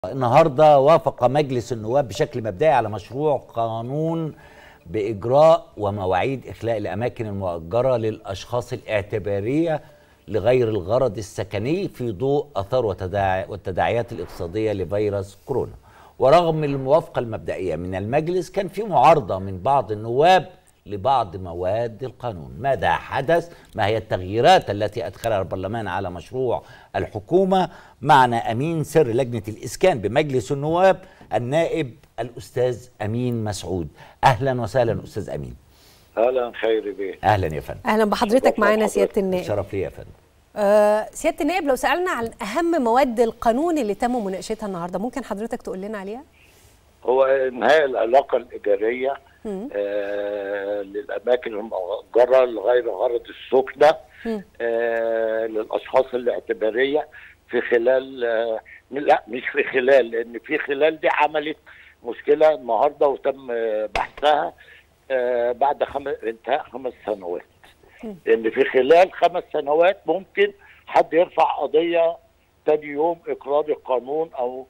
النهارده وافق مجلس النواب بشكل مبدئي على مشروع قانون باجراء ومواعيد اخلاء الاماكن المؤجره للاشخاص الاعتباريه لغير الغرض السكني في ضوء اثار وتداعي والتداعيات الاقتصاديه لفيروس كورونا. ورغم الموافقه المبدئيه من المجلس كان في معارضه من بعض النواب لبعض مواد القانون ماذا حدث ما هي التغييرات التي أدخلها البرلمان على مشروع الحكومة معنا أمين سر لجنة الإسكان بمجلس النواب النائب الأستاذ أمين مسعود أهلا وسهلا أستاذ أمين اهلا خيري بيه أهلا يا فندم اهلا بحضرتك معانا سياده النائب شرف لي يا فندم آه سياده النائب لو سالنا عن اهم مواد القانون اللي تم مناقشتها النهارده ممكن حضرتك تقول لنا عليها هو انهاء العلاقه الايجاريه آه للاماكن المؤجره لغير غرض السكنه آه للاشخاص الاعتباريه في خلال آه لا مش في خلال لان في خلال دي عملت مشكله النهارده وتم آه، بحثها آه بعد خم... انتهاء خمس سنوات لان في خلال خمس سنوات ممكن حد يرفع قضيه تاني يوم اقرار القانون او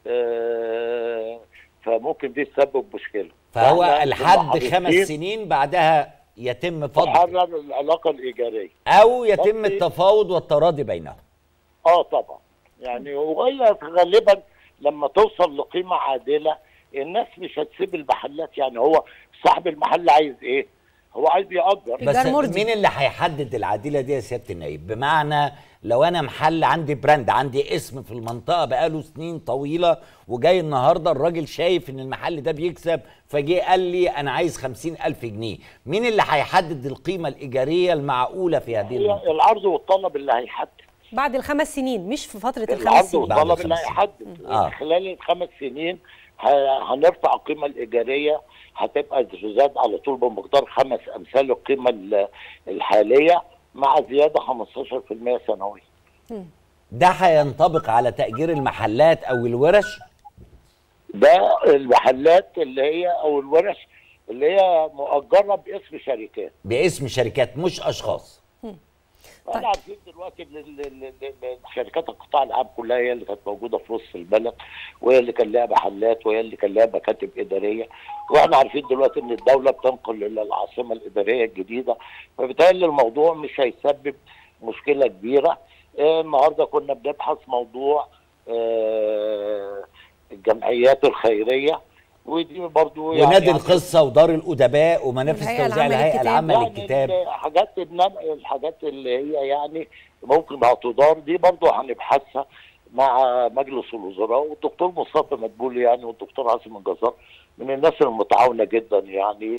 آه فممكن دي تسبب مشكله فهو فإحنا الحد كنا خمس حريصين سنين بعدها يتم فض تحرر العلاقه الايجاريه أو يتم بس- التفاوض والتراضي بينهم اه طبعا يعني وهي غالبا لما توصل لقيمه عادله الناس مش هتسيب المحلات يعني هو صاحب المحل عايز ايه؟ هو عايز يأجر بس إيجار مرضي. مين اللي هيحدد العديله دي يا سياده النايب بمعنى لو انا محل عندي براند عندي اسم في المنطقه بقاله سنين طويله وجاي النهارده الراجل شايف ان المحل ده بيكسب فجه قال لي انا عايز خمسين الف جنيه مين اللي هيحدد القيمه الايجاريه المعقوله في هذه المنطقه هي العرض والطلب اللي هيحدد بعد الخمس سنين مش في فتره الخمس العرض سنين بعد والطلب اللي الخمس سنين. هيحدد آه. خلال الخمس سنين ه- هنرفع القيمه الايجاريه هتبقى تزاد على طول بمقدار خمس امثال القيمه ال- الحاليه مع زياده 15% سنويا ده هينطبق على تاجير المحلات او الورش ده المحلات اللي هي او الورش اللي هي مؤجره باسم شركات باسم شركات مش اشخاص احنا عارفين دلوقتي ان ال- ال- ال- شركات القطاع العام كلها هي اللي كانت موجوده في وسط البلد وهي اللي كان لها محلات وهي اللي كان لها مكاتب اداريه واحنا عارفين دلوقتي ان الدوله بتنقل الى العاصمه الاداريه الجديده فبالتالي الموضوع مش هيسبب مشكله كبيره آه، النهارده كنا بنبحث موضوع آه، الجمعيات الخيريه ودي برضو يعني ونادي القصه ودار الادباء ومنافس والهيئة توزيع العامة الهيئه للكتاب. العامه يعني للكتاب الحاجات النم- الحاجات اللي هي يعني ممكن هتدار دي برضو هنبحثها مع مجلس الوزراء والدكتور مصطفى مدبولي يعني والدكتور عاصم الجزار من الناس المتعاونه جدا يعني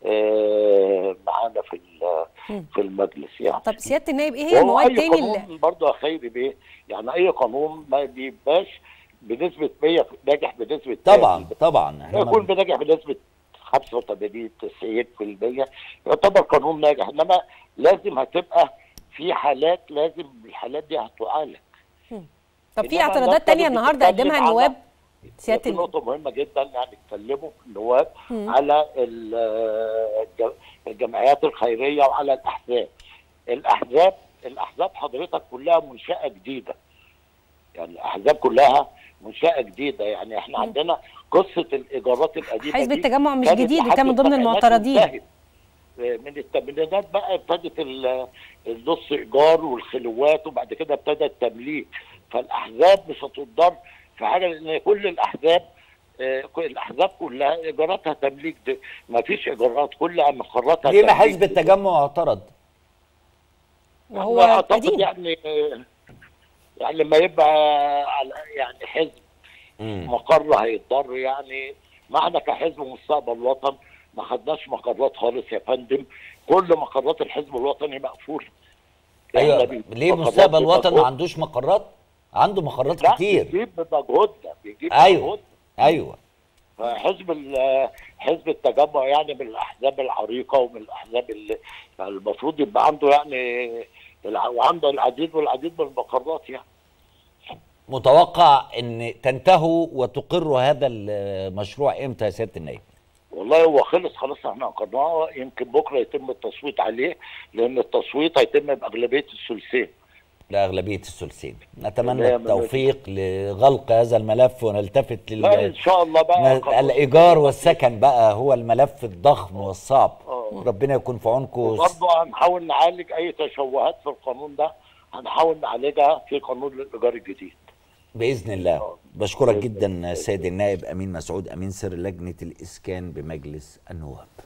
آه، معانا في ال- في المجلس يعني طب سياده النائب ايه هي وهو المواد اي تاني اللي قانون برضه يا خيري بيه يعني اي قانون ما بيبقاش بنسبه 100 ناجح بنسبه طبعا طبعا احنا ما- يكون بنجح بنسبه 85 90% يعتبر قانون ناجح انما لازم هتبقى في حالات لازم الحالات دي هتعالج طب في إنما اعتراضات الناس تانية كانت النهارده بتتكلم قدمها على- النواب في سياده النائب نقطه مهمه جدا يعني اتكلموا النواب على ال- الج- الجمعيات الخيريه وعلى الاحزاب الاحزاب الاحزاب حضرتك كلها منشاه جديده يعني الاحزاب كلها منشاه جديده يعني احنا عندنا قصه الايجارات القديمه حزب دي التجمع مش كانت جديد لحد وكان من ضمن السبعينات المعترضين. انتهت. من الثمانينات بقى ابتدت ال- النص ايجار والخلوات وبعد كده ابتدى التمليك فالاحزاب مش هتضر في حاجه لان كل الاحزاب آه، كل الاحزاب كلها ايجاراتها تمليك دي ما فيش ايجارات كلها مقراتها ليه ما تمليك. حزب التجمع اعترض وهو اعتقد قديم يعني يعني لما يبقى على يعني حزب مقر هيتضر يعني ما احنا كحزب مستقبل وطن ما خدناش مقرات خالص يا فندم كل مقرات الحزب الوطني مقفوله ايوه إحنا بي- ليه مقرات مستقبل وطن ما بمجهود. عندوش مقرات عنده مقرات لا كتير بيجيب بمجهودنا بيجيب ايوه بمجهودنا ايوه فحزب ال- حزب التجمع يعني من الاحزاب العريقه ومن الاحزاب اللي يعني المفروض يبقى عنده يعني الع- وعنده العديد والعديد من المقرات يعني متوقع ان تنتهوا وتقروا هذا المشروع امتى يا سياده النائب والله هو خلص خلاص احنا قررناه يمكن بكره يتم التصويت عليه لان التصويت هيتم باغلبيه الثلثين لاغلبيه الثلثين اللي نتمنى هي التوفيق لغلق هذا الملف ونلتفت لل لا ان شاء الله بقى ما- قانون- الايجار والسكن بقى هو الملف الضخم والصعب آه. ربنا يكون في عونكم برضه هنحاول نعالج اي تشوهات في القانون ده هنحاول نعالجها في قانون الايجار الجديد باذن الله آه. بشكرك بإذن جدا الله. سيد النائب امين مسعود امين سر لجنه الاسكان بمجلس النواب